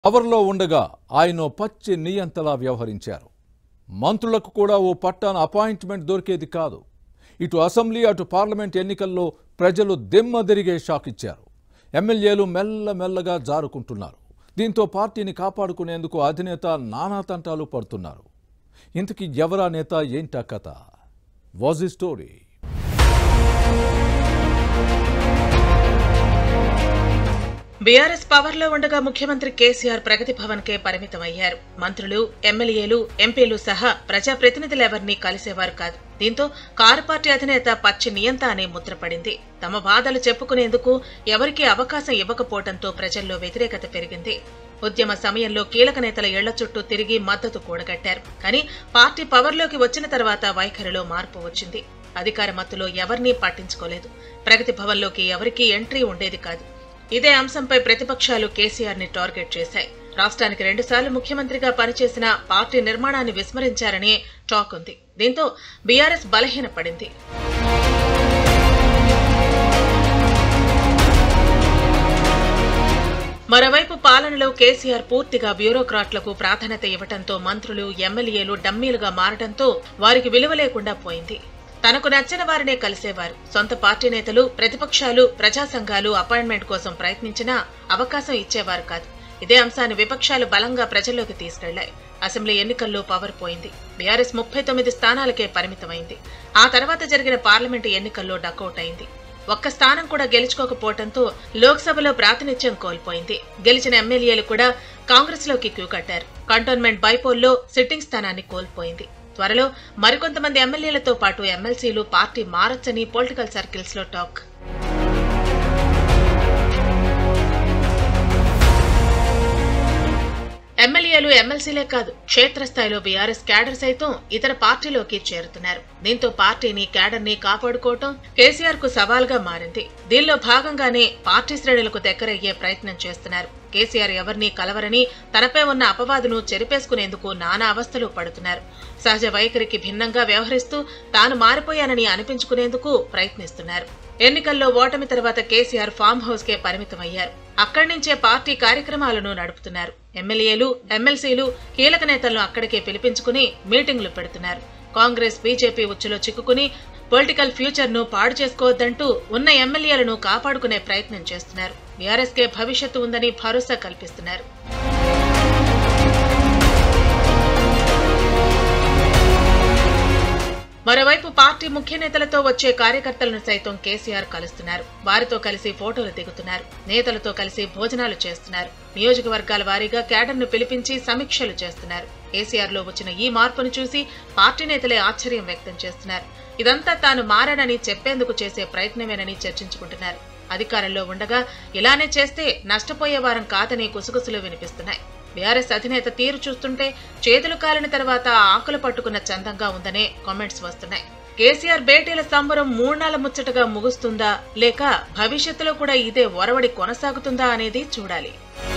పవర్లో ఉండగా ఆయన ఓ పచ్చి నియంతలా వ్యవహరించారు మంత్రులకు కూడా ఓ పట్టాన అపాయింట్మెంట్ దొరికేది కాదు ఇటు అసెంబ్లీ అటు పార్లమెంట్ ఎన్నికల్లో ప్రజలు దిమ్మదిరిగే షాక్ ఇచ్చారు ఎమ్మెల్యేలు మెల్లమెల్లగా జారుకుంటున్నారు దీంతో పార్టీని కాపాడుకునేందుకు అధినేత నానా తంటాలు పడుతున్నారు ఇంతకీ ఎవరా నేత ఏంటా కథ వాజ్ ఈ స్టోరీ బీఆర్ఎస్ పవర్ లో ఉండగా ముఖ్యమంత్రి కేసీఆర్ ప్రగతి భవన్ కే పరిమితమయ్యారు మంత్రులు ఎమ్మెల్యేలు ఎంపీలు సహా ప్రజాప్రతినిధులెవరినీ కలిసేవారు కాదు దీంతో కారు పార్టీ అధినేత పచ్చి నియంత అనే ముద్రపడింది తమ బాధలు చెప్పుకునేందుకు ఎవరికీ అవకాశం ఇవ్వకపోవడంతో ప్రజల్లో వ్యతిరేకత పెరిగింది ఉద్యమ సమయంలో కీలక నేతల ఇళ్ల చుట్టూ తిరిగి మద్దతు కూడగట్టారు కానీ పార్టీ పవర్లోకి వచ్చిన తర్వాత వైఖరిలో మార్పు వచ్చింది అధికార మత్తులో ఎవరినీ పట్టించుకోలేదు ప్రగతి భవన్లోకి ఎవరికీ ఎంట్రీ ఉండేది కాదు ఇదే అంశంపై ప్రతిపక్షాలు కేసీఆర్ ని టార్గెట్ చేశాయి రాష్ట్రానికి రెండుసార్లు ముఖ్యమంత్రిగా పనిచేసిన పార్టీ నిర్మాణాన్ని విస్మరించారని టాక్ ఉంది దీంతో బీఆర్ఎస్ బలహీనపడింది మరోవైపు పాలనలో కేసీఆర్ పూర్తిగా బ్యూరోక్రాట్లకు ప్రాధాన్యత ఇవ్వడంతో మంత్రులు ఎమ్మెల్యేలు డమ్మీలుగా మారడంతో వారికి విలువ లేకుండా పోయింది తనకు నచ్చిన వారినే కలిసేవారు సొంత పార్టీ నేతలు ప్రతిపక్షాలు ప్రజా సంఘాలు అపాయింట్మెంట్ కోసం ప్రయత్నించినా అవకాశం ఇచ్చేవారు కాదు ఇదే అంశాన్ని విపక్షాలు బలంగా ప్రజల్లోకి తీసుకెళ్లాయి అసెంబ్లీ ఎన్నికల్లో పవర్ పోయింది బీఆర్ఎస్ ముప్పై తొమ్మిది స్థానాలకే పరిమితమైంది ఆ తర్వాత జరిగిన పార్లమెంటు ఎన్నికల్లో డకౌట్ అయింది ఒక్క స్థానం కూడా గెలుచుకోకపోవడంతో లోక్సభలో ప్రాతినిధ్యం కోల్పోయింది గెలిచిన ఎమ్మెల్యేలు కూడా కాంగ్రెస్ లోకి క్యూ కట్టారు కంటోన్మెంట్ బైపోల్లో సిట్టింగ్ స్థానాన్ని కోల్పోయింది త్వరలో మరికొంతమంది ఎమ్మెల్యేలతో పాటు ఎమ్మెల్సీలు పార్టీ మారచ్చని పొలిటికల్ సర్కిల్స్ లో టాక్ ఎమ్మెల్యేలు ఎమ్మెల్సీలే కాదు క్షేత్రస్థాయిలో బీఆర్ఎస్ క్యాడర్ సైతం ఇతర పార్టీలోకి చేరుతున్నారు దీంతో పార్టీని క్యాడర్ ని కాపాడుకోవటం కేసీఆర్ కు సవాల్గా మారింది దీనిలో భాగంగానే పార్టీ శ్రేణులకు దగ్గరయ్యే ప్రయత్నం చేస్తున్నారు కేసీఆర్ ఎవరిని కలవరని తనపై ఉన్న అపవాదును చెరిపేసుకునేందుకు నానా అవస్థలు పడుతున్నారు సహజ వైఖరికి భిన్నంగా వ్యవహరిస్తూ తాను మారిపోయానని అనిపించుకునేందుకు ప్రయత్నిస్తున్నారు ఎన్నికల్లో ఓటమి తర్వాత కేసీఆర్ ఫామ్ హౌస్ కే పరిమితమయ్యారు అక్కడి నుంచే పార్టీ కార్యక్రమాలను నడుపుతున్నారు ఎమ్మెల్యేలు ఎమ్మెల్సీలు కీలక నేతలను అక్కడికే పిలిపించుకుని మీటింగులు పెడుతున్నారు కాంగ్రెస్ బీజేపీ ఉచ్చులో చిక్కుకుని పొలిటికల్ ఫ్యూచర్ ను పాడు చేసుకోవద్దంటూ ఉన్న ఎమ్మెల్యేలను కాపాడుకునే ప్రయత్నం చేస్తున్నారు బీఆర్ఎస్ కే భవిష్యత్తు ఉందని భరోసా కల్పిస్తున్నారు మరోవైపు పార్టీ ముఖ్య నేతలతో వచ్చే కార్యకర్తలను సైతం కేసీఆర్ కలుస్తున్నారు వారితో కలిసి ఫోటోలు దిగుతున్నారు నేతలతో కలిసి భోజనాలు చేస్తున్నారు నియోజకవర్గాల వారీగా క్యాడర్ను పిలిపించి సమీక్షలు చేస్తున్నారు కేసీఆర్ లో వచ్చిన ఈ మార్పును చూసి పార్టీ నేతలే ఆశ్చర్యం వ్యక్తం చేస్తున్నారు ఇదంతా తాను మారానని చెప్పేందుకు చేసే ప్రయత్నమేనని చర్చించుకుంటున్నారు అధికారంలో ఉండగా ఇలానే చేస్తే నష్టపోయే వారం కాదని గుసగుసలు వినిపిస్తున్నాయి బీఆర్ఎస్ అధినేత తీరు చూస్తుంటే చేతులు కాలిన తర్వాత ఆకులు పట్టుకున్న చందంగా ఉందనే కామెంట్స్ వస్తున్నాయి కేసీఆర్ భేటీల సంబరం మూడ్నాల ముచ్చటగా ముగుస్తుందా లేక భవిష్యత్తులో కూడా ఇదే ఒరవడి కొనసాగుతుందా అనేది చూడాలి